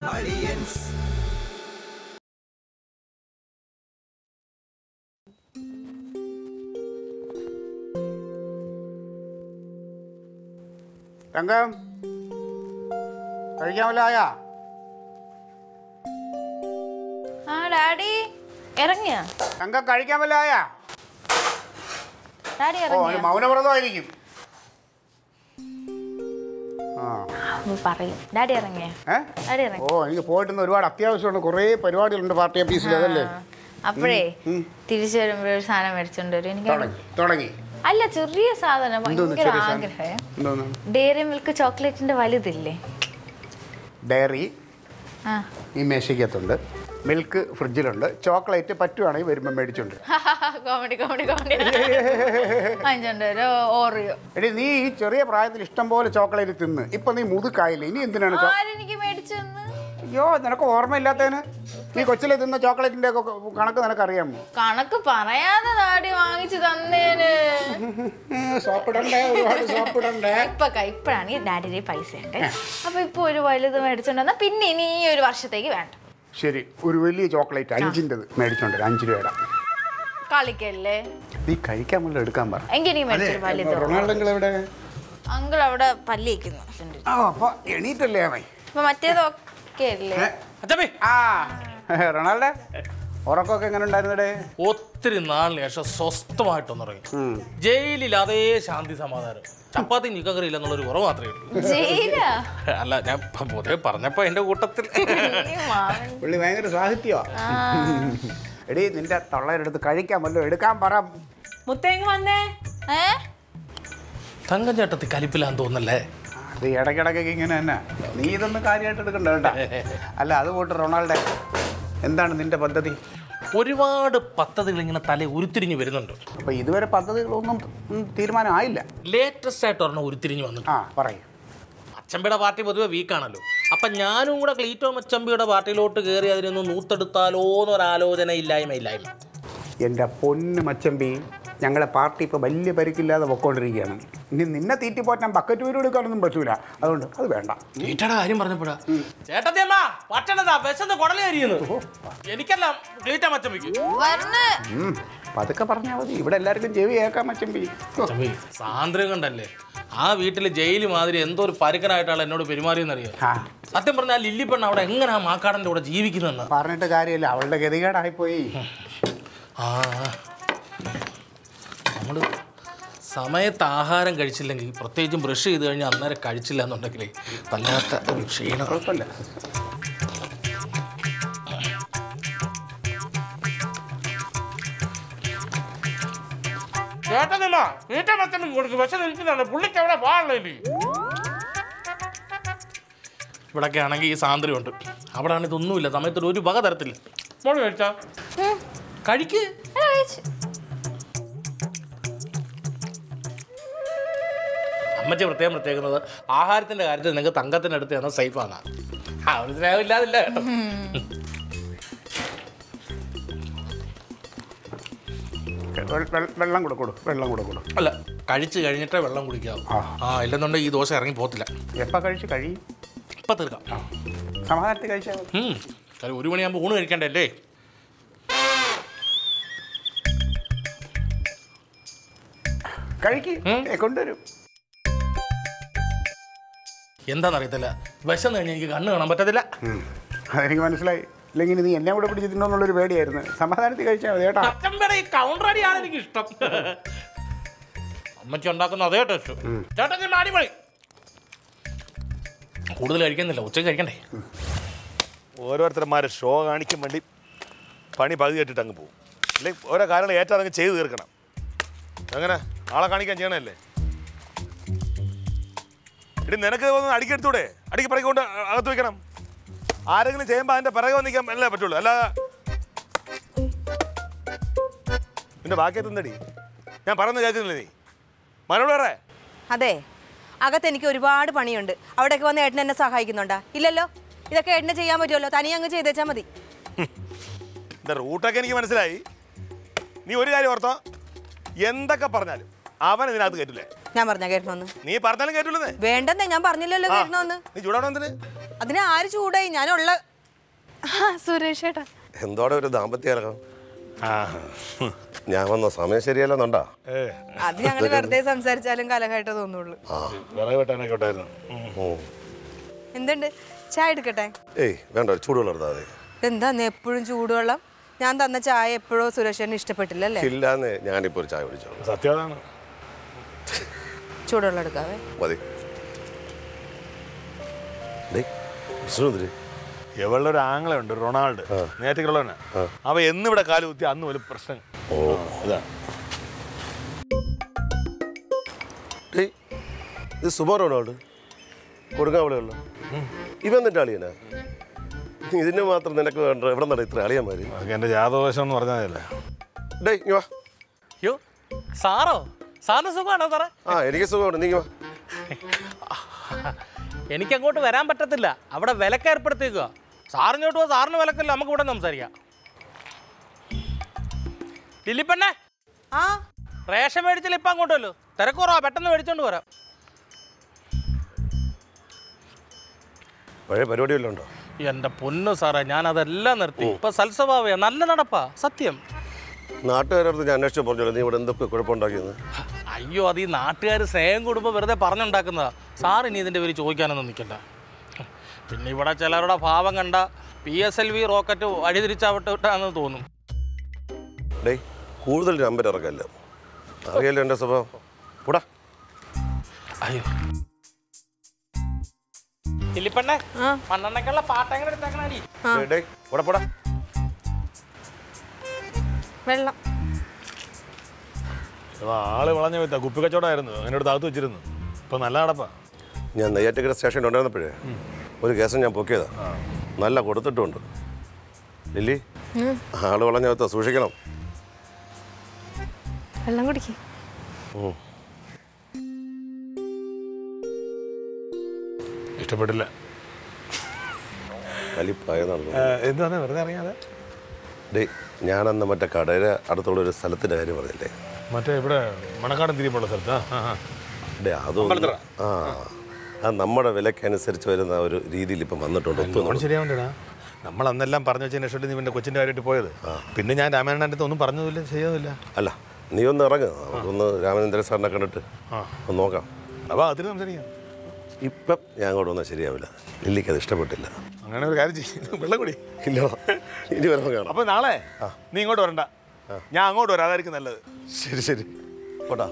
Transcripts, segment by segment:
തങ്കം കഴിക്കാൻ വല്ല ആയാ ആ ഡാഡി ഇറങ്ങിയ തങ്കം കഴിക്കാൻ വല്ല ആയാ ഡാഡി ഓ ഒരു ഇറങ്ങിയ മൗനവ്രതമായിരിക്കും ആ പറയും ഡാഡി ഇറങ്ങിയ ഏ ഡാഡി ഇറങ്ങി ഓ എനിക്ക് പോയിട്ടൊന്ന് ഒരുപാട് അത്യാവശ്യമുണ്ട് കുറേ പരിപാടികളുണ്ട് പാർട്ടി ഓഫീസിൽ അതല്ലേ അപ്പോഴേ തിരിച്ചു വരുമ്പോ ഒരു സാധനം മേടിച്ചോണ്ട് വരും എനിക്ക് തുടങ്ങി തുടങ്ങി അല്ല ചെറിയ സാധനം എന്തോന്ന് ഭയങ്കര ചെറിയ സാധനം? ആഗ്രഹം എന്തോന്ന് ഡയറി മിൽക്ക് ചോക്ലേറ്റിന്റെ വലുതില്ലേ ഡയറി ആ ഈ മേശയ്ക്കകത്തുണ്ട് മിൽക്ക് ഫ്രിഡ്ജിലുണ്ട് ചോക്ലേറ്റ് പറ്റുവാണെങ്കിൽ വരുമ്പോൾ മേടിച്ചുണ്ട് കോമഡി കോമഡി കോമഡി വാങ്ങിച്ചോണ്ട് വരും ഓറിയോ എടി നീ ഈ ചെറിയ പ്രായത്തിൽ ഇഷ്ടം പോലെ ചോക്ലേറ്റ് തിന്ന് ഇപ്പൊ നീ മുതുക്കായില്ലേ ഇനി എന്തിനാണ് ചോ- ആരെനിക്ക് മേടിച്ചു തന്ന് അയ്യോ നിനക്ക് ഓർമ്മയില്ലാത്തതിന് നീ കൊച്ചിലെ തിന്ന ചോക്ലേറ്റിന്റെ ഒക്കെ കണക്ക് നിനക്കറിയാമോ കണക്ക് പറയാതെ ഡാഡി വാങ്ങിച്ചു തന്നേന് സോപ്പിടണ്ടേ ഒരുപാട് സോപ്പിടണ്ടേ ഇപ്പൊ ക- ഇപ്പഴാണെങ്കിൽ ഡാഡിയുടെ പൈസ ഉണ്ട് അപ്പൊ ഇപ്പൊ ഒരു വലുത് മേടിച്ചോണ്ട് വന്നാ പിന്നെ ഇനി ഈ ഒരു വർഷത്തേക്ക് വേണ്ട ശരി ഒരു വലിയ ചോക്ലേറ്റ് അഞ്ചിൻ്റെത് മേടിച്ചോണ്ട് വരാം. അഞ്ച് രൂപയുടെ കളിക്കല്ലേ നീ കഴിക്കാൻ വല്ല എടുക്കാൻ പറ എങ്കിൽ എനിക്ക് മേടിച്ചൊരു വലുത് റൊണാൾഡോ എവിടെ അങ്കിൾ അവിടെ പല്ലിക്കുന്നു ആ അപ്പൊ എണീറ്റല്ലേ അവൻ അപ്പൊ മറ്റേതൊക്കെ അല്ലേ അച്ഛമ്മേ ആ റൊണാൾഡോ ഉറക്കമൊക്കെ എങ്ങനെ ഉണ്ടായിരുന്നടേ ഒത്തിരി നാളിന് ശേഷം സ്വസ്ഥമായിട്ടൊന്നുറങ്ങി ഉം. ജയിലിൽ അതേ ശാന്തി സമാധാനം ചപ്പാത്തി നിക്കറി ഇല്ലെന്നുള്ളൊരു കുറവ് മാത്രമേ ഉള്ളൂ ജയില അല്ല ഞാൻ പൊതുവെ പറഞ്ഞപ്പോ എന്റെ കൂട്ടത്തിൽ പുള്ളി ഭയങ്കര സാഹിത്യമാ എടി നിന്റെ തള്ളേരെടുത്ത് കഴിക്കാൻ വല്ലോ എടുക്കാൻ പറ മുത്തേങ്ങ് വന്നേ ഏ തങ്കം ചേട്ടത്തി കലിപ്പിലാന്ന് തോന്നല്ലേ അത് ഇടയ്ക്കിടയ്ക്കൊക്കെ ഇങ്ങനെ തന്നെ നീ ഇതൊന്നും കാര്യമായിട്ട് എടുക്കണ്ട കേട്ടാ അല്ല അത് പോട്ട് റൊണാൾഡോ എന്താണ് നിന്റെ പദ്ധതി ഒരുപാട് പദ്ധതികൾ ഇങ്ങനെ തല ഉരുത്തിരിഞ്ഞ് വരുന്നുണ്ട് അപ്പൊ ഇതുവരെ പദ്ധതികളൊന്നും ഉം, തീരുമാനമായില്ല ലേറ്റസ്റ്റ് ആയിട്ട് ഒരെണ്ണം ഉരുത്തിരിഞ്ഞ് വന്നിട്ട് ആ പറയും അച്ചമ്പിയുടെ പാർട്ടി പൊതുവെ വീക്കാണല്ലോ അപ്പൊ ഞാനും കൂടെ ക്ലീറ്റോ മച്ചമ്പിയുടെ പാർട്ടിയിലോട്ട് കയറി അതിനൊന്ന് നൂത്തെടുത്താലോ എന്നൊരാലോചന ഇല്ലായ്മ ഇല്ലായ്മ എൻ്റെ പൊന്ന് മച്ചമ്പി ഞങ്ങളെ പാർട്ടി ഇപ്പോൾ വലിയ പരിക്കില്ലാതെ പൊക്കോണ്ടിരിക്കുകയാണ് ഇനി നിന്നെ തീറ്റി പോറ്റാൻ ബക്കറ്റ് വീട് എടുക്കാനൊന്നും പറ്റൂല അതുകൊണ്ട് അത് വേണ്ട ക്ലീറ്റയുടെ കാര്യം പറഞ്ഞപ്പോഴാ ചേട്ടത്തിയമ്മ പറ്റണതാ വിശന്ന് കുടലി അരിയുന്നു എനിക്കല്ല ക്ലീറ്റ മച്ചമ്പിക്ക് വരണ് ഉം, പതുക്കെ പറഞ്ഞാൽ മതി ഇവിടെ എല്ലാവർക്കും ചെവി കേൾക്കാൻ മച്ചമ്പി ഓ, ചമ്പി സാന്ദ്രം കണ്ടല്ലേ ആ വീട്ടിൽ ജയിൽ മാതിരി എന്തോ ഒരു പരുക്കനായിട്ടാണ് എന്നോട് പെരുമാറിയെന്നറിയാം ആ സത്യം പറഞ്ഞാൽ ആ ലില്ലി പെണ്ണ് അവിടെ എങ്ങനെ ആ മാക്കാടൻ്റെ കൂടെ ജീവിക്കുന്നെന്ന് പറഞ്ഞിട്ട് കാര്യമില്ല അവളുടെ ഗതികേടായിപ്പോയി ആ നമ്മൾ സമയത്ത് ആഹാരം കഴിച്ചില്ലെങ്കിൽ പ്രത്യേകിച്ചും ബ്രഷ് ചെയ്ത് കഴിഞ്ഞാൽ അന്നേരം കഴിച്ചില്ല എന്നുണ്ടെങ്കിൽ വല്ലാത്ത ഒരു ക്ഷീണം കുഴപ്പമില്ല ചേട്ടനില്ല വീട്ടേ മച്ചനും കൊടുക്കും പക്ഷെ നിൽക്കുന്നുണ്ട് പുള്ളിക്ക് അവിടെ പാടില്ലേ ഇവിടൊക്കെ ആണെങ്കിൽ ഈ സാന്ദ്രം ഉണ്ട് അവിടെ ആണെങ്കിൽ ഇതൊന്നുമില്ല സമയത്തൊരു ഒരു വക തരത്തില്ല മോള് കഴിച്ചാ കഴിക്ക് ആ, കഴിച്ചു. അമ്മച്ചി പ്രത്യേകം പ്രത്യേകുന്നത് ആഹാരത്തിന്റെ കാര്യത്തിൽ നിങ്ങൾക്ക് തങ്കത്തിന്റെ അടുത്ത് ചെന്നാൽ സേഫാണ് ആ ഒരു സ്നേഹം ഇല്ലാതില്ല കേട്ടോ വെ- വെ- വെള്ളം കൂടെ കൊടു വെള്ളം കൂടെ കൊടു അല്ല കഴിച്ച് കഴിഞ്ഞിട്ടേ വെള്ളം കുടിക്കാവൂ ആ. ആ ഇല്ലെന്നുണ്ടെങ്കിൽ ഈ ദോശ ഇറങ്ങി പോകത്തില്ല എപ്പോൾ കഴിച്ച് കഴിയും ഇപ്പം തീർക്കാം സമാധാനത്തിൽ കഴിച്ചാൽ മതി ഉം. കാര്യം ഒരു മണിയാകുമ്പോൾ ഊണ് കഴിക്കണ്ടല്ലേ കഴിക്ക് ഉം. ഏ, കൊണ്ടുവരും എന്താണെന്നറിയത്തില്ല വിശന്ന് കഴിഞ്ഞാൽ എനിക്ക് കണ്ണ് കാണാൻ പറ്റത്തില്ല ഉം. അതെനിക്ക് മനസ്സിലായി ഇല്ലെങ്കിൽ നീ എന്നെ കൂടെ പിടിച്ച് തിന്നോന്നുള്ളൊരു പേടിയായിരുന്നു സമാധാനത്തിൽ കഴിച്ചാൽ മതി കേട്ടോ അച്ചമ്പയുടെ ഈ കൗണ്ടർ അടിയാണ് എനിക്ക് ഇഷ്ടം അമ്മച്ചി ഉണ്ടാക്കുന്ന അതേ ടേസ്റ്റ് ചേട്ടാ ഞാൻ അടിപൊളി കൂടുതൽ കഴിക്കുന്നില്ല ഉച്ചയ്ക്ക് കഴിക്കണ്ടേ ഓരോരുത്തന്മാരെ ഷോ കാണിക്കാൻ വേണ്ടി പണി പകുതി കെട്ടിട്ട് അങ്ങ് പോകും അല്ലെങ്കിൽ ഓരോ കാര്യങ്ങൾ ഏറ്റങ്ങ് ചെയ്ത് തീർക്കണം അങ്ങനെ ആളെ കാണിക്കാൻ ചെയ്യണല്ലേ ഇടി നിനക്ക് ഒന്ന് അടിക്കെടുത്തൂടെ അടിക്ക് പിറകെ കൊണ്ട് അകത്ത് വെക്കണം ആരെങ്കിലും ചെയ്യുമ്പോൾ അതിന്റെ പിറകെ വന്നിക്കാൻ അല്ലേ പറ്റുള്ളൂ അല്ല നിന്റെ ബാക്കി എത്തുന്നടി ഞാൻ പറയുന്നത് കേൾക്കുന്നില്ല നീ മനോട് പറേ അതെ അകത്ത് എനിക്ക് ഒരുപാട് പണിയുണ്ട് അവിടെയൊക്കെ വന്ന് ഏട്ടൻ എന്നെ സഹായിക്കുന്നുണ്ടാ ഇല്ലല്ലോ ഇതൊക്കെ ഏട്ടനെ ചെയ്യാൻ പറ്റുമല്ലോ തനിയെ അങ്ങ് ചെയ്തേച്ചാൽ മതി എന്റെ റൂട്ടൊക്കെ എനിക്ക് മനസ്സിലായി നീ ഒരു കാര്യം ഓർത്തോ എന്തൊക്കെ പറഞ്ഞാലും അവൻ ഇതിനകത്ത് കയറ്റില്ലേ ഞാൻ പറഞ്ഞ കേട്ടണോന്ന് നീ പറഞ്ഞാലും കേട്ടില്ലെന്നേ വേണ്ടെന്നേ ഞാൻ പറഞ്ഞില്ലല്ലോ കേട്ടണോന്ന് നീ ചൂടാവണം എന്തിന് അതിന് ആര് ചൂടായി ഞാനുള്ള സുരേഷ് ഏട്ടാ എന്തോടെ ഒരു ദാമ്പത്യ കലകം ആ ഞാൻ വന്ന സമയം ശരിയല്ലെന്നുണ്ടാ ഏ അത് ഞങ്ങൾ വെറുതെ സംസാരിച്ചാലും കലഹമായിട്ട് തോന്നുള്ളൂ വിറക് വെട്ടാനൊക്കെ ഉണ്ടായിരുന്നു ഉം. ഉം. എന്തുണ്ട് ചായ എടുക്കട്ടെ ഏയ് വേണ്ട ഒരു ചൂടുവെള്ളം എടുത്താൽ മതി എന്താ എപ്പോഴും ചൂടുവെള്ളം ഞാൻ തന്ന ചായ എപ്പോഴും സുരേഷന് ഇഷ്ടപ്പെട്ടില്ല അല്ലേ ഇല്ലാന്ന് ഞാനിപ്പോൾ ഒരു ചായ കുടിച്ചോളൂ സത്യം അതാണ് ചൂടുവെള്ളം എടുക്കാവേ മതി ഡേയ്, വിഷ്ണുതിരി ഇവളുടെ ഒരു ആംഗ്ലുണ്ട് റൊണാൾഡ് നേരത്തേക്കുള്ളവനാ അവ എന്നിവിടെ കാല് കുത്തി അന്ന് ഒരു പ്രശ്നം ഓ ഇതാ ഡേയ് ഇത് സുബോറോണോട് കൊടുങ്ങാവിളയുള്ള ഇവൻ നിന്റെ അളിയനാ ഇതിന് മാത്രം നിനക്ക് വേണ്ട എവിടെ നട ഇത്ര അളിയന്മാര് അതൊക്കെ എൻ്റെ ജാതകവശം എന്ന് പറഞ്ഞതല്ലേ ഡേയ് ഇങ്ങ് വാ അയ്യോ സാറോ സാറിന് സുഖമാണോ സാറേ ആ എനിക്ക് സുഖമുണ്ട് നീ ഇങ്ങ് വാ എനിക്ക് അങ്ങോട്ട് വരാൻ പറ്റത്തില്ല അവിടെ വിലക്ക് ഏർപ്പെടുത്തിക്കുക സാറിഞ്ഞോട്ട് പോ സാറിന് വിലക്കല്ല നമുക്ക് ഇവിടെ സംസാരിക്കാം ലില്ലിപ്പെണ്ണേ ആ റേഷൻ മേടിച്ചില്ല ഇപ്പം അങ്ങോട്ടല്ലോ തിരക്കുറവാ പെട്ടെന്ന് മേടിച്ചോണ്ട് വരാം പഴയ പരിപാടി വല്ലതും ഉണ്ടോ എൻ്റെ പൊന്നു സാറേ ഞാൻ അതെല്ലാം നിർത്തി ഇപ്പൊ സൽസ്വഭാവയാ നല്ല നടപ്പാ സത്യം നാട്ടുകാരടുത്ത് ഞാൻ അന്വേഷിച്ചു പറഞ്ഞല്ലോ നീ ഇവിടെ എന്തൊക്കെ കുഴപ്പമുണ്ടാക്കിയെന്ന് അയ്യോ അത് ഈ നാട്ടുകാർ സ്നേഹം കൂടുമ്പോൾ വെറുതെ പറഞ്ഞുണ്ടാക്കുന്നതാ സാർ ഇനി ഇതിൻ്റെ പേര് ചോദിക്കാനൊന്നും നിൽക്കണ്ട പിന്നെ ഇവിടെ ചിലരുടെ ഭാവം കണ്ട P S L V rocket വഴിതിരിച്ചാവട്ടെ വിട്ടാന്ന് തോന്നും ഡേയ് കൂടുതൽ നമ്പർ ഇറക്കല്ല അറിയാലോ എൻ്റെ സ്വഭാവം കൂടാ അയ്യോ ഇല്ലിപ്പണ്ണേ മണ്ണെണ്ണക്കുള്ള പാട്ടെങ്ങനെ എടുത്തേക്കണി ഡേയ്, ഡേയ് കൂടെ പോടാ വെള്ളം ഇവ ആള് വളഞ്ഞ വിത്ത കുപ്പി കച്ചവടമായിരുന്നു അങ്ങനെ ഒരു താത്ത് വെച്ചിരുന്നു ഇപ്പൊ നല്ല നടപ്പാ ഞാൻ നെയ്യാറ്റിക്കര സ്റ്റേഷനിൽ ഉണ്ടായിരുന്നപ്പോഴേ ഒരു കേസ് ഞാൻ പൊക്കിയതാ നല്ല കൊടുത്തിട്ടുമുണ്ട് ലില്ലി ആള് വളഞ്ഞ വിത്ത സൂക്ഷിക്കണം വെള്ളം കുടിക്കും ഉം. ഇഷ്ടപ്പെട്ടില്ല കലിപ്പായ നടന്നു എന്താണ് വെറുതെ അറിയാതെ ഡേയ് ഞാനന്ന് മറ്റേ കടയുടെ അടുത്തുള്ള ഒരു സ്ഥലത്തിൻ്റെ കാര്യം പറഞ്ഞില്ലേ മറ്റേ ഇവിടെ മണക്കാടൻ തിരിയുമ്പോൾ സ്ഥലത്ത് ആ, ആ, ആ. ഡേ അതൊന്നും ആ അത് നമ്മുടെ വിലക്കനുസരിച്ച് വരുന്ന ഒരു രീതിയിൽ ഇപ്പം വന്നിട്ടുണ്ട് ലോൺ ഒത്തുന്നു ശരിയാവണ്ടടാ നമ്മൾ അന്നെല്ലാം പറഞ്ഞു വെച്ചതിന് ശേഷം നീ എൻ്റെ കൊച്ചിൻ്റെ കാര്യമായിട്ട് പോയത് പിന്നെ ഞാൻ രാമായണൻ്റെ അടുത്ത് ഒന്നും പറഞ്ഞതില്ല ചെയ്തതില്ല അല്ല നീ ഒന്ന് ഇറങ്ങ് നമുക്കൊന്ന് രാമചന്ദ്രൻ സാറിനെ കണ്ടിട്ട് ഒന്ന് നോക്കാം അപ്പോൾ അതിന് സംസാരിക്കാം ഇപ്പം ഞാൻ അങ്ങോട്ട് വന്നാൽ ശരിയാവില്ല ലില്ലിക്ക് അത് ഇഷ്ടപ്പെട്ടില്ല അങ്ങനെ ഒരു കാര്യം ചെയ്യും വെള്ളം കൂടി ഇല്ല ഇനി വരുമ്പോൾ കാണാം അപ്പോൾ നാളെ നീ ഇങ്ങോട്ട് വരണ്ട ഞാൻ അങ്ങോട്ട് വരാം അതായിരിക്കും നല്ലത് ശരി ശരി പോട്ടാ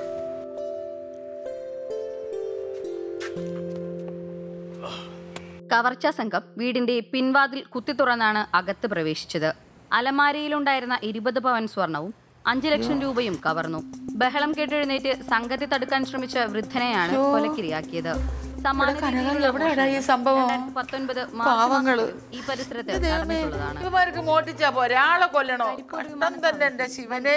കവർച്ചാ സംഘം വീടിന്റെ പിൻവാതിൽ കുത്തിത്തുറന്നാണ് അകത്ത് പ്രവേശിച്ചത് അലമാരയിലുണ്ടായിരുന്ന ഇരുപത് പവൻ സ്വർണവും അഞ്ചു ലക്ഷം രൂപയും കവർന്നു ബഹളം കേട്ടെഴുന്നേറ്റ് സംഘത്തെ തടുക്കാൻ ശ്രമിച്ച വൃദ്ധനെയാണ് കൊലക്കിരയാക്കിയത് സമാന രീതിയിലുള്ള ഈ സംഭവം രണ്ടായിരത്തി പത്തൊൻപത് മാർച്ച് പാവങ്ങള്. മാസത്തിൽ ഈ പരിസരത്ത് നടന്നിട്ടുള്ളതാണ് ഇവർക്ക് മോട്ടിച്ചാ പോരെ ആളെ കൊല്ലണോ കഷ്ടം തന്നെ എന്റെ ശിവനെ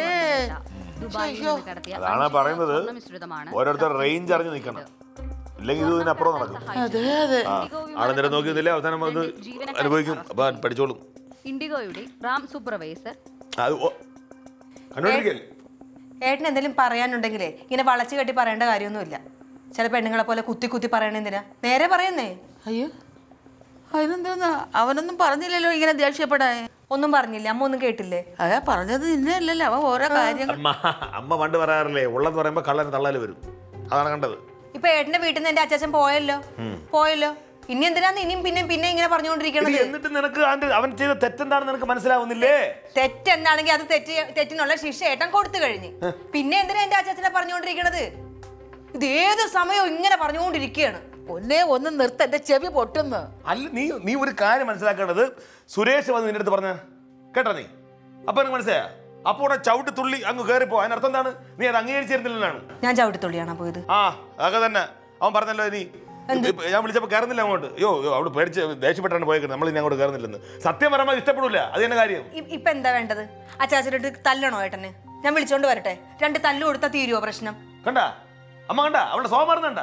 ദുബായിൽ നിന്ന് കടത്തിയ അതാണ് അഞ്ച് പറയുന്നത് സ്വർണ്ണമിശ്രിതമാണ് ഓരോരുത്തർ റേഞ്ച് അറിഞ്ഞ് നിൽക്കണം ഇല്ലെങ്കിൽ ഇത് ഇതിനപ്പുറം നടക്കും അതെ അതെ ആ ആളെന്തേരം നോക്കിയൊന്നുമില്ല അവസാനം അത് അനുഭവിക്കും അപ്പോൾ പഠിച്ചോളും ഇൻഡിഗോയുടെ റാം സൂപ്പർവൈസർ അത് ഓ- കണ്ടോണ്ടിരിക്കല്ലേ ഏട്ടന് എന്തെങ്കിലും പറയാനുണ്ടെങ്കിലേ ഇങ്ങനെ വളച്ചു കെട്ടി പറയേണ്ട കാര്യമൊന്നുമില്ല ചില പെണ്ണുങ്ങളെ പോലെ കുത്തി കുത്തി പറയണെന്തിനാ നേരെ പറയുന്നേ അയ്യോ അതിനെന്തോന്നാ അവനൊന്നും പറഞ്ഞില്ലല്ലോ ഇങ്ങനെ ദേഷ്യപ്പെടാൻ ഒന്നും പറഞ്ഞില്ല അമ്മ ഒന്നും കേട്ടില്ലേ അതാ പറഞ്ഞത് നിന്നല്ലല്ലോ അവൻ ഓരോ കാര്യങ്ങൾ അമ്മ അമ്മ പണ്ട് പറയാറില്ലേ ഉള്ളത് പറയുമ്പോൾ കള്ളന് തള്ളല് വരും അതാണ് കണ്ടത് ഇപ്പൊ ഏട്ടന്റെ വീട്ടിൽ നിന്ന് എന്റെ അച്ചാച്ചൻ പോയല്ലോ പോയല്ലോ ഇനി എന്തിനാന്ന് ഇനിയും പിന്നെയും പിന്നെ ഇങ്ങനെ പറഞ്ഞുകൊണ്ടിരിക്കണത് എന്നിട്ട് നിനക്ക് അവന്റെ അവൻ ചെയ്ത തെറ്റെന്താണെന്ന് നിനക്ക് മനസ്സിലാവുന്നില്ലേ തെറ്റെന്താണെങ്കിൽ അത് തെറ്റ് തെറ്റിനുള്ള ശിക്ഷ ഏട്ടൻ കൊടുത്തു കഴിഞ്ഞ് പിന്നെ എന്തിനാ എന്റെ അച്ചാച്ചനെ പറഞ്ഞുകൊണ്ടിരിക്കണത് ഇത് ഏത് സമയവും ഇങ്ങനെ പറഞ്ഞുകൊണ്ടിരിക്കുകയാണ് പൊന്നെ ഒന്ന് നിർത്ത എന്റെ ചെവി പൊട്ടുന്നു അല്ല നീ നീ ഒരു കാര്യം മനസ്സിലാക്കേണ്ടത് സുരേഷ് വന്ന് നിന്റെ അടുത്ത് പറഞ്ഞ കേട്ടോ നീ അപ്പൊ എനിക്ക് മനസ്സിലായ അപ്പൊ ഉടനെ ചവിട്ടി തുള്ളി അങ്ങ് കയറിപ്പോ അതിനർത്ഥം എന്താണ് നീ അത് അംഗീകരിച്ചിരുന്നില്ലെന്നാണ് ഞാൻ ചവിട്ടിത്തുള്ളിയാണോ പോയത് ആ അതൊക്കെ തന്നെ അവൻ പറഞ്ഞല്ലോ നീ ഇപ്പൊ ഞാൻ വിളിച്ചപ്പോ കയറുന്നില്ല അങ്ങോട്ട് അയ്യോ അയ്യോ, അവിടെ പേടിച്ച് ദേഷ്യപ്പെട്ടാണ് പോയേക്കുന്നത് നമ്മൾ ഇനി അങ്ങോട്ട് കയറുന്നില്ലെന്ന് സത്യം പറയുമ്പോൾ ഇഷ്ടപ്പെടില്ല അത് തന്നെ കാര്യം ഇ- ഇപ്പൊ എന്താ വേണ്ടത് അച്ചാച്ചനോട്ട് തല്ലണോ ഏട്ടന് ഞാൻ വിളിച്ചോണ്ട് വരട്ടെ രണ്ട് തല്ലു കൊടുത്താൽ തീരുവോ പ്രശ്നം കണ്ട അമ്മ കണ്ട അവളുടെ സ്വഭാവം മാറുന്നുണ്ട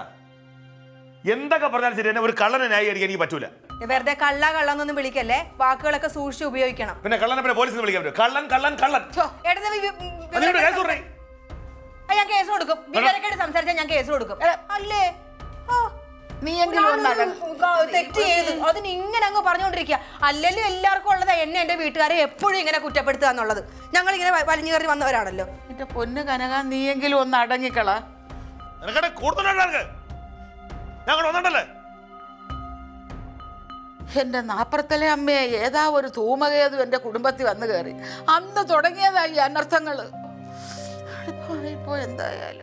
എന്തൊക്കെ പറഞ്ഞാലും ശരി എന്നെ ഒരു കള്ളനെ ന്യായീകരിക്കാൻ എനിക്ക് പറ്റൂല വെറുതെ കള്ള കള്ളന്നൊന്നും വിളിക്കല്ലേ വാക്കുകളൊക്കെ സൂക്ഷിച്ച് ഉപയോഗിക്കണം പിന്നെ കള്ളനെ പിന്നെ പോലീസിന് വിളിക്കാൻ പറ്റും കള്ളൻ കള്ളൻ കള്ളൻ ഏട്ടന് വി- വി- അതിനോട് കേസ് കൊടുത്തേ. ആ, ഞാൻ കേസ് കൊടുക്കും വിവരക്കേട് സംസാരിച്ചാൽ ഞാൻ കേസ് കൊടുക്കും അല്ലേ ആ നീയെങ്കിലും ഒന്ന് അടങ്ങ്. തെറ്റ് ചെയ്തു അതിന് ഇങ്ങനെ അങ്ങ് പറഞ്ഞുകൊണ്ടിരിക്കുക അല്ലെങ്കിൽ എല്ലാവർക്കും ഉള്ളതാ എന്നെ എന്റെ വീട്ടുകാരെ എപ്പോഴും ഇങ്ങനെ കുറ്റപ്പെടുത്തുക എന്നുള്ളത് ഞങ്ങൾ ഇങ്ങനെ വലിഞ്ഞു കയറി വന്നവരാണല്ലോ എന്റെ പൊന്ന് കനക നീയെങ്കിലും ഒന്ന് അടങ്ങിക്കള നിനക്കടെ കൂടുതലുണ്ടാർക്ക് ഞങ്ങൾ വന്നിട്ടല്ലേ എന്റെ നാപ്പുറത്തിലെ അമ്മയെ ഏതാ ഒരു ധൂമകേതു എന്റെ കുടുംബത്തിൽ വന്നു കയറി അന്ന് തുടങ്ങിയതായി ഈ അനർത്ഥങ്ങള് ഇപ്പൊ എന്തായാലും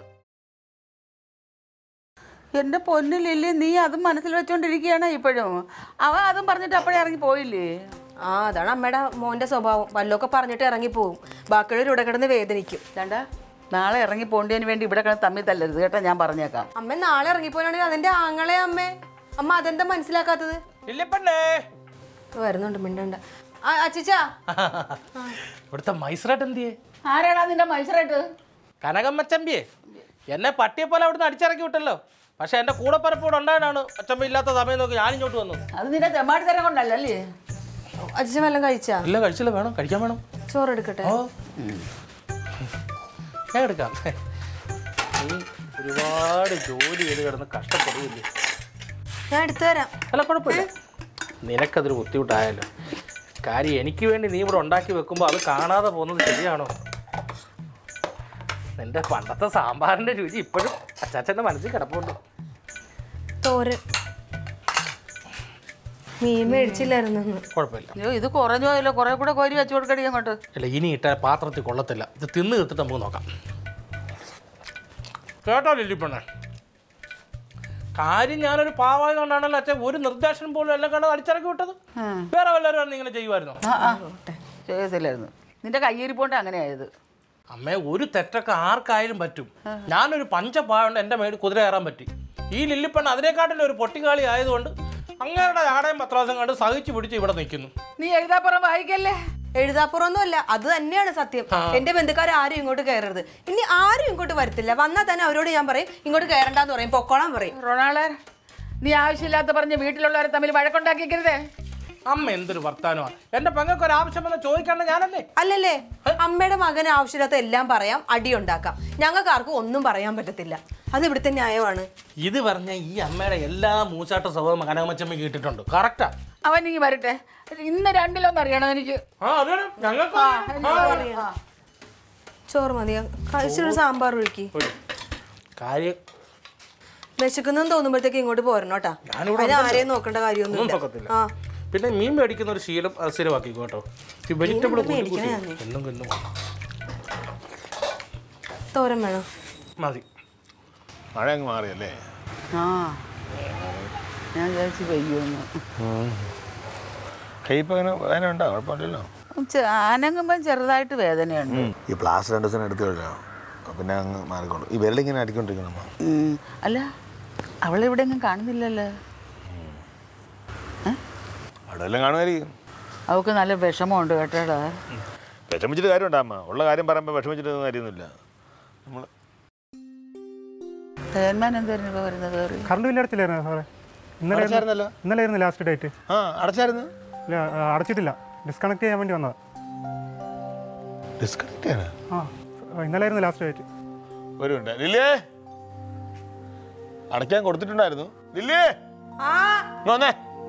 എന്റെ പൊന്നിലില്ലേ നീ അതും മനസ്സിൽ വെച്ചോണ്ടിരിക്കുകയാണ് ഇപ്പോഴും അവൻ അതും പറഞ്ഞിട്ട് അപ്പോഴേ ഇറങ്ങി പോയില്ലേ ആ അതാണ് അമ്മയുടെ മോന്റെ സ്വഭാവം വല്ലതൊക്കെ പറഞ്ഞിട്ട് ഇറങ്ങിപ്പോവും ബാക്കിയുള്ളവർ ഇവിടെ കിടന്ന് വേദനിക്കും വേണ്ട നാളെ ഇറങ്ങി പോണ്ടതിന് വേണ്ടി ഇവിടെ കിടന്ന് തമ്മിൽ തല്ലരുത് കേട്ടോ ഞാൻ പറഞ്ഞേക്കാം അമ്മ നാളെ ഇറങ്ങിപ്പോയാണെങ്കിൽ അതെന്റെ ആങ്ങളെ അമ്മേ അമ്മ അതെന്താ മനസ്സിലാക്കാത്തത് ഇല്ലപ്പണ്ണേ വരുന്നുണ്ട് മിണ്ടണ്ട ആ, അച്ചിച്ചാ ഇവിടുത്തെ മൈസറായിട്ട് എന്തിയേ ആരാടാ നിന്റെ മത്സരമായിട്ട് കനകമ്മച്ചമ്പിയെ എന്നെ പട്ടിയെ പോലെ അവിടുന്ന് അടിച്ചിറക്കി വിട്ടല്ലോ പക്ഷെ എൻ്റെ കൂടെ പരപ്പോടെ ഉണ്ടായതാണ് അച്ചമ്പ ഇല്ലാത്ത സമയം നോക്കി ഞാൻ ഇങ്ങോട്ട് വന്നു അത് നിന്റെ തെമ്മാടി തരം കൊണ്ടല്ലേ അച്ചിച്ച വല്ലതും കഴിച്ചാ ഇല്ല കഴിച്ചില്ല വേണം കഴിക്കാൻ വേണം ചോറ് എടുക്കട്ടെ ഓ ഞാൻ എടുക്കാം നീ ഒരുപാട് ജോലി ചെയ്ത് കിടന്ന് കഷ്ടപ്പെടുകയില്ലേ ഞാൻ എടുത്തു തരാം അല്ല കുഴപ്പമില്ല നിനക്കതൊരു ബുദ്ധിമുട്ടായല്ലോ കാര്യം എനിക്ക് വേണ്ടി നീ ഇവിടെ ഉണ്ടാക്കി വെക്കുമ്പോൾ അത് കാണാതെ പോകുന്നത് ശരിയാണോ നിന്റെ പണ്ടത്തെ സാമ്പാറിന്റെ രുചി ഇപ്പോഴും അച്ചാച്ചൻ്റെ മനസ്സിൽ കിടപ്പുണ്ട് തോരൻ മീൻ മേടിച്ചില്ലായിരുന്നു കുഴപ്പമില്ല അയ്യോ ഇത് കുറഞ്ഞു പോയല്ലോ കുറെ കൂടെ കോരി വെച്ചു കൊടുക്കടി അങ്ങോട്ട് അല്ല ഇനി ഇട്ട പാത്രത്തിൽ കൊള്ളത്തില്ല ഇത് തിന്ന് തീർത്തിട്ട് നമുക്ക് നോക്കാം കേട്ടോ ലില്ലിപ്പണ്ണ കാര്യം ഞാനൊരു പാവായത് കൊണ്ടാണല്ലോ അച്ഛൻ ഒരു നിർദ്ദേശം പോലും എല്ലാം കണ്ടത് അടിച്ചിറക്കി വിട്ടത് വേറെ വല്ലവരും ഇങ്ങനെ ചെയ്യുമായിരുന്നോ ആ ആ ചെയ്തില്ലായിരുന്നു നിന്റെ കയ്യിരിപ്പോണ്ട് അങ്ങനെ ആയത് അമ്മേ ഒരു തെറ്റൊക്കെ ആർക്കായാലും പറ്റും ഞാനൊരു പഞ്ചപായുണ്ട് എൻ്റെ മേടിൽ കുതിര കയറാൻ പറ്റി ഈ ലില്ലിപ്പണ്ണ അതിനെക്കാട്ടിലും ഒരു പൊട്ടിക്കാളി ആയതുകൊണ്ട് അങ്ങയുടെ ആടയും പത്രാസം കണ്ട് സഹിച്ചു പിടിച്ച് ഇവിടെ നിൽക്കുന്നു നീ എഴുതാപ്പുറം വായിക്കല്ലേ എഴുതാപ്പുറമൊന്നും അല്ല അത് തന്നെയാണ് സത്യം എന്റെ ബന്ധുക്കാർ ആരും ഇങ്ങോട്ട് കയറരുത് ഇനി ആരും ഇങ്ങോട്ട് വരത്തില്ല വന്നാൽ തന്നെ അവരോട് ഞാൻ പറയും ഇങ്ങോട്ട് കയറണ്ടെന്ന് പറയും പൊക്കോളാൻ പറയും റൊണാളെ നീ ആവശ്യമില്ലാത്ത പറഞ്ഞ് വീട്ടിലുള്ളവരെ തമ്മിൽ വഴക്കുണ്ടാക്കിക്കരുതേ അമ്മ എന്തൊരു വർത്താനമാണ് എൻ്റെ പെങ്ങൾക്ക് ഒരു ആവശ്യം വന്ന് ചോദിക്കേണ്ട ഞാനല്ലേ അല്ലല്ലേ അമ്മയുടെ മകന് ആവശ്യമില്ലാത്ത എല്ലാം പറയാം അടിയുണ്ടാക്കാം ഞങ്ങൾക്ക് ആർക്കും ഒന്നും പറയാൻ പറ്റത്തില്ല അത് ഇവിടുത്തെ ന്യായമാണ് ഇത് പറഞ്ഞ ഈ അമ്മയുടെ എല്ലാ മൂച്ചാട്ട സ്വഭാവം കനകമച്ചമ്മ കേട്ടിട്ടുണ്ട് കറക്റ്റാ അവൻ നീ വരട്ടെ ഇന്ന് രണ്ടിലൊന്നും അറിയണം എനിക്ക് ആ അറിയണം ഞങ്ങൾക്ക് ആ. ചോറ് മതിയോ കഴിച്ചൊരു സാമ്പാർ ഒഴുക്കി കാര്യം വിശക്കുന്നെന്ന് തോന്നുമ്പോഴത്തേക്ക് ഇങ്ങോട്ട് പോരണം കേട്ടാ ഞാനിവിടെ അതിന് ആരെയും നോക്കേണ്ട കാര്യമൊന്നും ഒന്നും പൊക്കത്തില്ല. ആ പിന്നെ മീൻ മേടിക്കുന്ന ഒരു ശീലം അത് സ്ഥിരമാക്കിക്കോ കേട്ടോ ഈ വെജിറ്റബിൾ മേടിക്കണേ ഞാനേ. എന്നും കൊന്നും തോരൻ വേണം മതി മഴ അങ്ങ് മാറിയല്ലേ ആ ഞാൻ വിചാരിച്ചു പെയ്യുമെന്ന് കൈപ്പ് അങ്ങനെ വേദന ഉണ്ടോ കുഴപ്പമില്ലല്ലോ ചെ- അനങ്ങുമ്പം ചെറുതായിട്ട് വേദനയുണ്ട് ഈ പ്ലാസ്റ്റർ രണ്ട് ദിവസം എടുത്തു കഴിഞ്ഞോ പിന്നെ അങ്ങ് മാറിക്കോളും ഈ വിരലിങ്ങനെ അടിക്കൊണ്ടിരിക്കണം ഉം. അല്ല അവളിവിടെ എങ്ങും കാണുന്നില്ലല്ലോ അവിടെ എല്ലാം കാണുമായിരിക്കും അവൾക്ക് നല്ല വിഷമമുണ്ട് കേട്ടോടാ വിഷമിച്ചിട്ട് കാര്യമുണ്ടോ അമ്മ ഉള്ള കാര്യം പറയുമ്പോൾ വിഷമിച്ചിട്ട് കാര്യമൊന്നുമില്ല നമ്മൾ തേന്മാൻ എന്തായിരുന്നു ഇപ്പോൾ വരുന്നത് കയറി കറണ്ട് ബില്ല് അടച്ചില്ലായിരുന്നു സാറേ ഇന്നലെ അടച്ചായിരുന്നല്ലോ. ഇന്നലെ ആയിരുന്നു ലാസ്റ്റ് ഡേറ്റ് ആ അടച്ചായിരുന്നു ഇല്ല ആ, അടച്ചിട്ടില്ല ഡിസ്കണക്ട് ചെയ്യാൻ വേണ്ടി വന്നതാ ഡിസ്കണക്ട് ചെയ്യാനാ ആ ഇന്നലെ ആയിരുന്നു ലാസ്റ്റ് ഡേറ്റ് വരുന്നുണ്ട് ലില്ലേ അടയ്ക്കാൻ കൊടുത്തിട്ടുണ്ടായിരുന്നു ലില്ലേ ഇങ്ങ് വന്നേ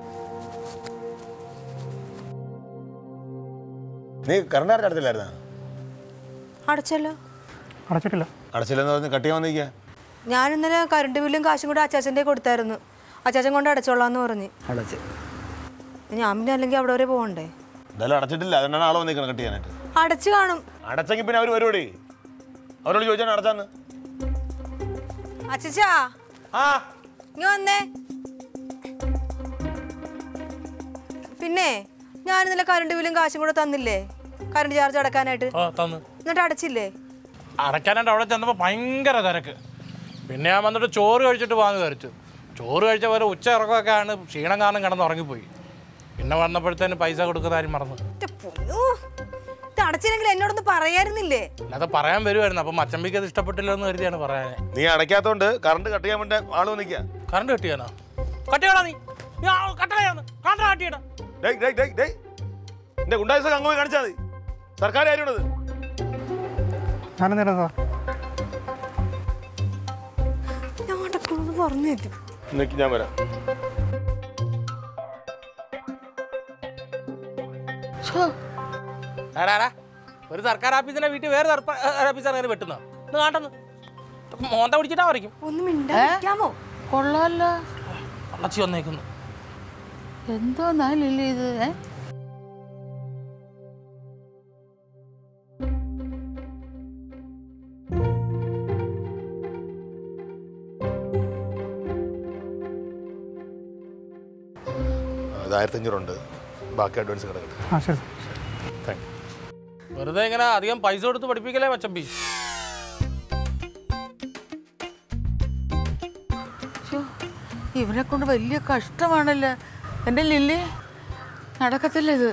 നീ കറണ്ട് ചാർജ് അടച്ചില്ലായിരുന്നാ അടച്ചല്ലോ അടച്ചിട്ടില്ല അടച്ചില്ലെന്ന് പറഞ്ഞ് കട്ട് ചെയ്യാൻ വന്നിരിക്കുക ഞാൻ ഇന്നലെ കറണ്ട് ബില്ലും കാശും കൂടെ അച്ചാച്ചൻ്റെ കൊടുത്തായിരുന്നു അച്ചാച്ചൻ കൊണ്ട് അടച്ചോളാന്ന് പറഞ്ഞ് അടച്ച് ഞാൻ പിന്നെ അല്ലെങ്കിൽ അവിടെ വരെ പോകണ്ടേ എന്തായാലും അടച്ചിട്ടില്ല അതുകൊണ്ടാണ് ആളെ വന്നിരിക്കണം കട്ട് ചെയ്യാനായിട്ട് അടച്ചു കാണും അടച്ചെങ്കിൽ പിന്നെ അവർ വരുവോടി അവരോട് ചോദിച്ചാൽ അടച്ചാന്ന് അച്ചച്ചാ ആ ഇങ്ങ വന്നേ പിന്നെ ഞാൻ ഇന്നലെ കറണ്ട് ബില്ലും കാശും കൂടെ തന്നില്ലേ കറണ്ട് ചാർജ് അടക്കാനായിട്ട് ആ തന്നു എന്നിട്ട് അടച്ചില്ലേ അടയ്ക്കാനായിട്ട് അവിടെ ചെന്നപ്പോൾ ഭയങ്കര തിരക്ക് പിന്നെ ഞാൻ വന്നിട്ട് ചോറ് കഴിച്ചിട്ട് വാങ്ങി കയറിച്ചു ചോറ് കഴിച്ച പോലെ ഉച്ച ഇറക്കമൊക്കെ ആണ് ക്ഷീണം കാരണം കിടന്ന് ഉറങ്ങിപ്പോയി പിന്നെ വന്നപ്പോഴത്തേന് പൈസ കൊടുക്കുന്ന കാര്യം മറന്നു ന്റെ പൊന്നോ. ഇത് അടച്ചില്ലെങ്കിൽ എന്നോടൊന്ന് പറയായിരുന്നില്ലേ അല്ലാതെ പറയാൻ വരുമായിരുന്നു അപ്പം മച്ചമ്പിക്ക് അത് ഇഷ്ടപ്പെട്ടില്ല എന്ന് കരുതിയാണ് പറയാൻ നീ അടയ്ക്കാത്തോണ്ട് കറണ്ട് കട്ട് ചെയ്യാൻ വേണ്ടി ആള് വന്നിരിക്കുക കറണ്ട് കട്ടിയാണോ കട്ടിയാണോ നീ കട്ടളയാണ് കണ്ട കട്ടിയടാ ഡേയ് ഡേയ് ഡേയ് ഡേയ് എന്റെ ഗുണ്ടായുസൊക്കെ അങ്ങ് പോയി കാണിച്ചാൽ മതി സർക്കാർ കാര്യമാണത് ഞാനെന്തായിരുന്നു സാർ ഞാൻ അടക്കണമെന്ന് പറഞ്ഞു തരും നിനക്ക് ഞാൻ വരാം എടാ ഒരു സർക്കാർ ഓഫീസിന്റെ വീട്ടിൽ വേറെ സർക്കാർ ഓഫീസർ അങ്ങനെ വെട്ടുന്ന ഇത് കാണ്ടെന്ന് മോന്ത പിടിച്ചിട്ടാ പറിക്കും ഒന്ന് മിണ്ടാമോ കൊള്ളാലോ അടച്ചി വന്നേക്കുന്നു എന്തോന്നാലില്ലേ ഇത് ഏ? അത് ആയിരത്തി അഞ്ഞൂറുണ്ട് ബാക്കി അഡ്വാൻസ് കിടക്കട്ടെ ആ ശരി സാർ താങ്ക് യു വെറുതെ ഇങ്ങനെ അധികം പൈസ കൊടുത്ത് പഠിപ്പിക്കലേ മച്ചമ്പി ശ്ശോ, ഇവനെ കൊണ്ട് വലിയ കഷ്ടമാണല്ലോ എൻ്റെ ലില്ലി നടക്കത്തില്ല ഇത്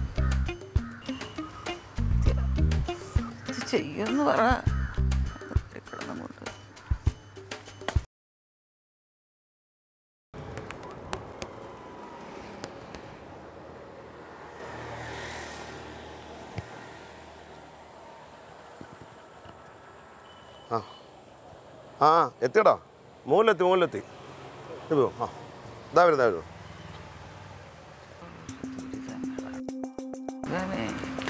ഇത് ചെയ്യുമെന്ന് പറ കിടന്നങ്ങോട്ട് ആ ആ എത്തിയടാ മുകളിലെത്തി മുകളിലെത്തി ഇത് പോ ആ ഇതാ വരും ഇതാ വരും ഇവനെ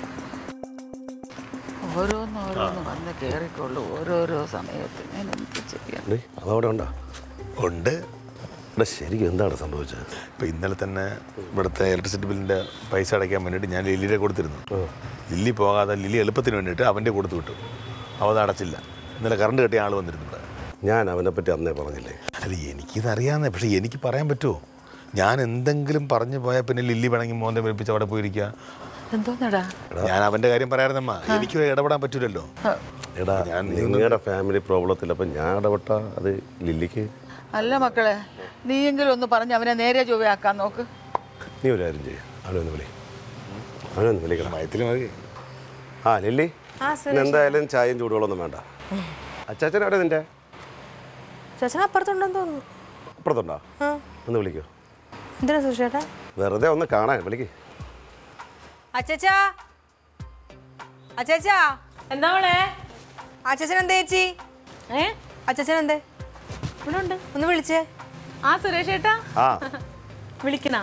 ഓരോന്നോരോന്ന് വന്ന് കയറിക്കൊള്ളു ഓരോരോ സമയത്ത് ഞാൻ എന്ത് ചെയ്യാൻ ഡേ അതവിടെ ഉണ്ടോ ഉണ്ട് എടാ ശരിക്കും എന്താണ് സംഭവിച്ചത് ഇപ്പം ഇന്നലെ തന്നെ ഇവിടുത്തെ ഇലക്ട്രിസിറ്റി ബില്ലിൻ്റെ പൈസ അടയ്ക്കാൻ വേണ്ടിയിട്ട് ഞാൻ ലില്ലിയുടെ കൊടുത്തിരുന്നു ലില്ലി പോകാതെ ലില്ലി എളുപ്പത്തിന് വേണ്ടിയിട്ട് അവൻ്റെ കൊടുത്തു വിട്ടു അവ അത് അടച്ചില്ല ഇന്നലെ കറണ്ട് കെട്ടിയ ആൾ വന്നിരുന്നു ഇവിടെ ഞാൻ അവനെ പറ്റി അന്നേ പറഞ്ഞില്ലേ അല്ല എനിക്കിത് അറിയാവുന്നേ പക്ഷേ എനിക്ക് പറയാൻ പറ്റുമോ ഞാൻ എന്തെങ്കിലും പറഞ്ഞു പോയാൽ പിന്നെ ലില്ലി വേണമെങ്കിൽ മോൻ്റെ മേടിപ്പിച്ച് അവിടെ പോയിരിക്കുക എന്തോന്നടാ ഞാൻ അവൻ്റെ കാര്യം പറയാറുന്നമ്മ എനിക്ക് ഇടപെടാൻ പറ്റൂലല്ലോ എടാ നിങ്ങളുടെ ഫാമിലി പ്രോബ്ലത്തിൽ അപ്പം ഞാൻ ഇടപെട്ട അത് ലില്ലിക്ക് അല്ല മക്കളെ നീയെങ്കിലും ഒന്ന് പറഞ്ഞ് അവനെ നേരെ ചൊവ്വയാക്കാൻ നോക്ക് നീ ഒരു കാര്യം ചെയ്യും അവനൊന്ന് വിളി അവനൊന്ന് വിളിക്കണം മയത്തിൽ മതി ആ ലില്ലി ഇന്ന് എന്തായാലും ചായയും ചൂടുകളൊന്നും വേണ്ട അച്ചാച്ചൻ എവിടെ നിന്റെ ചേച്ചൻ അപ്പുറത്തുണ്ടെന്ന് തോന്നുന്നു അപ്പുറത്തുണ്ടോ ഒന്ന് വിളിക്കോ എന്തിനാ സുഷേട്ടാ വെറുതെ ഒന്ന് കാണാൻ വിളിക്ക് അച്ചച്ചാ അച്ചച്ചാ എന്താ മോളെ അച്ചച്ചൻ എന്താ ചേച്ചി ഏ അച്ചച്ചൻ എന്തേ ഇവിടെ ഉണ്ട് ഒന്ന് വിളിച്ചേ ആ സുരേഷ് ഏട്ടാ ആ വിളിക്കണ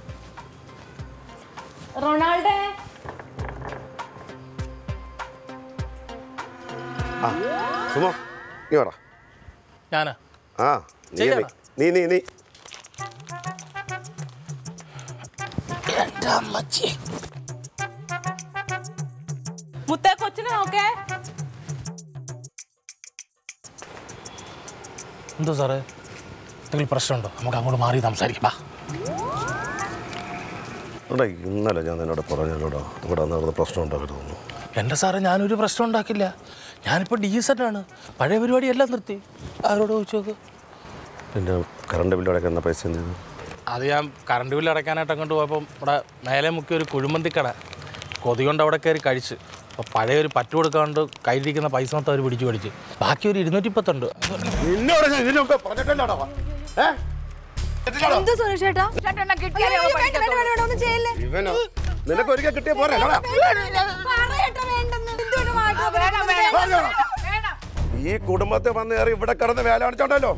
റൊണാൾഡേ ആ സുമോ നീ വേടാ ഞാനാ ആ നീ നീ ചെയ്യണം. നീ നീ നീ മുത്തേ കൊച്ചിനെ നോക്കേ എന്തോ സാറേ എന്തെങ്കിലും പ്രശ്നമുണ്ടോ നമുക്ക് അങ്ങോട്ട് മാറി സംസാരിക്കാം വാ. എടാ ഇന്നലെ ഞാൻ നിന്നോട് പറഞ്ഞല്ലോടാ ഇവിടെ നടന്ന പ്രശ്നം ഉണ്ടാക്കരുതെന്നു എൻ്റെ സാറേ ഞാനൊരു പ്രശ്നം ഉണ്ടാക്കില്ല ഞാനിപ്പോൾ ഡീസൻ്റാണ് പഴയ പരിപാടി എല്ലാം നിർത്തി ആരോട് ചോദിച്ചു നോക്ക് പിന്നെ കറണ്ട് ബില്ല് അടയ്ക്കുന്ന പൈസ എന്ത് ചെയ്തു അത് ഞാൻ കറണ്ട് ബില്ല് അടയ്ക്കാനായിട്ട് അങ്ങോട്ട് പോയപ്പോൾ ഇവിടെ മേലെ മുക്കിയ ഒരു കുഴിമന്തിക്കട കൊതി കൊണ്ട് അവിടെ കയറി കഴിച്ച് അപ്പോൾ പഴയ ഒരു പറ്റു കൊടുക്കാണ്ട് കയ്യിലിരിക്കുന്ന പൈസ മൊത്തം അവർ പിടിച്ച് മേടിച്ച് ബാക്കി ഒരു ഇരുന്നൂറ്റി പത്തുണ്ട് നിന്നോട് ഞാൻ ഇതിനു മുമ്പേ പറഞ്ഞിട്ടല്ലോടാ ഏ എന്ത് സുരേഷ് ചേട്ടാ ഒന്നും ചെയ്യല്ലേ ഇവനോ നിനക്ക് ഒരിക്കൽ കിട്ടിയ പോരെ കളാ. ഈ കുടുംബത്തെ വന്ന് കയറി ഇവിടെ കിടന്ന് വേല കാണിച്ചോണ്ടല്ലോ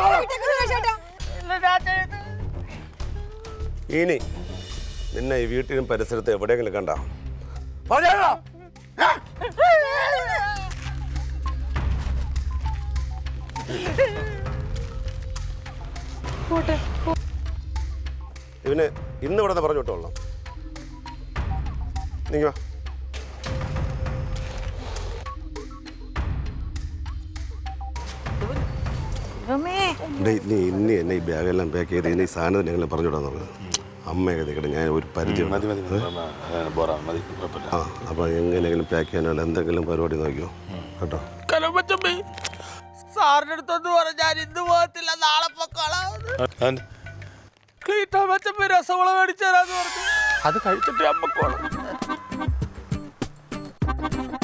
ഇനി നിന്നെ ഈ വീട്ടിലും പരിസരത്ത് എവിടെയെങ്കിലും കണ്ട ഇവന് ഇന്ന് ഇവിടെ നിന്ന് പറഞ്ഞു വിട്ടോളാം നീ വാ ഡേയ്, നീ ഇനി എന്നെ ഈ ബാഗെല്ലാം പാക്ക് ചെയ്ത് ഇനി ഈ സാധനം ഞങ്ങൾ പറഞ്ഞു വിടാൻ നോക്കുക അമ്മയൊക്കെ നിൽക്കട്ടെ ഞാൻ ഒരു പരിധി മതി മതി ബോറാ മതി കുഴപ്പമില്ല ആ അപ്പോൾ എങ്ങനെയെങ്കിലും പാക്ക് ചെയ്യാനുള്ള എന്തെങ്കിലും പരിപാടി നോക്കിയോ കേട്ടോ കലമ്പച്ചമ്മി സാറിൻ്റെ അടുത്തൊന്ന് പറഞ്ഞ ഞാൻ ഇന്ന് പോകത്തില്ല നാളെ പൊക്കോളാം ക്ലീറ്റ മച്ചമ്മി രസമുള്ള മേടിച്ചു തരാന്ന് പറഞ്ഞു അത് കഴിച്ചിട്ട് അമ്മക്കോളാം